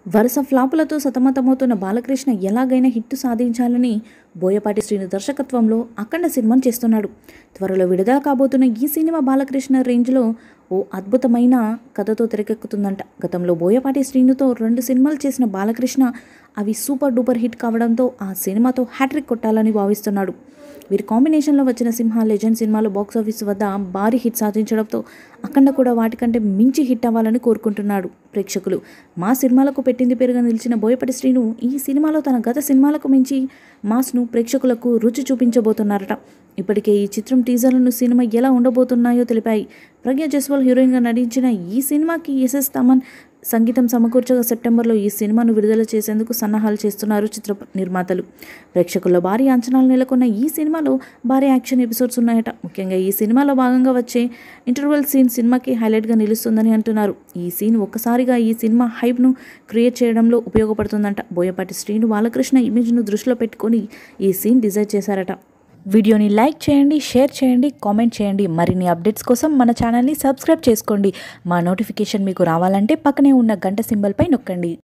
వరుస ఫ్లాపులతో సతమతమవుతున్న బాలకృష్ణ ఎలాగైనా హిట్ సాధించాలని బోయపాటి శ్రీను దర్శకత్వంలో అఖండ సినిమాను చేస్తున్నాడు త్వరలో విడుదల కాబోతున్న ఈ సినిమా బాలకృష్ణ రేంజ్లో ఓ అద్భుతమైన కథతో తెరకెక్కుతుందంట గతంలో బోయపాటి శ్రీనుతో రెండు సినిమాలు చేసిన బాలకృష్ణ అవి సూపర్ డూపర్ హిట్ కావడంతో ఆ సినిమాతో హ్యాట్రిక్ కొట్టాలని భావిస్తున్నాడు వీరి కాంబినేషన్లో వచ్చిన సింహ లెజెండ్ సినిమాలో బాక్సాఫీస్ వద్ద భారీ హిట్ సాధించడంతో అఖండ కూడా వాటికంటే మించి హిట్ అవ్వాలని కోరుకుంటున్నాడు ప్రేక్షకులు మా సినిమాలకు పెట్టింది పేరుగా నిలిచిన బోయపటి శ్రీను ఈ సినిమాలో తన గత సినిమాలకు మించి మాస్ను ప్రేక్షకులకు రుచి చూపించబోతున్నారట ఇప్పటికే ఈ చిత్రం టీజర్లను సినిమా ఎలా ఉండబోతున్నాయో తెలిపాయి ప్రజ్ఞ జస్వాల్ హీరోయిన్గా నటించిన ఈ సినిమాకి ఎస్ఎస్ తమన్ సంగీతం సమకూర్చగా సెప్టెంబర్లో ఈ సినిమాను విడుదల చేసేందుకు సన్నాహాలు చేస్తున్నారు చిత్ర నిర్మాతలు ప్రేక్షకుల్లో భారీ అంచనాలు నెలకొన్న ఈ సినిమాలో భారీ యాక్షన్ ఎపిసోడ్స్ ఉన్నాయట ముఖ్యంగా ఈ సినిమాలో భాగంగా వచ్చే ఇంటర్వెల్ సీన్ సినిమాకి హైలైట్గా నిలుస్తుందని అంటున్నారు ఈ సీన్ ఒక్కసారిగా ఈ సినిమా హైప్ను క్రియేట్ చేయడంలో ఉపయోగపడుతుందంట బోయపాటి శ్రీను బాలకృష్ణ ఇమేజ్ను దృష్టిలో పెట్టుకొని ఈ సీన్ డిజైన్ చేశారట వీడియోని లైక్ చేయండి షేర్ చేయండి కామెంట్ చేయండి మరిన్ని అప్డేట్స్ కోసం మన ఛానల్ని సబ్స్క్రైబ్ చేసుకోండి మా నోటిఫికేషన్ మీకు రావాలంటే పక్కనే ఉన్న గంట సింబల్పై నొక్కండి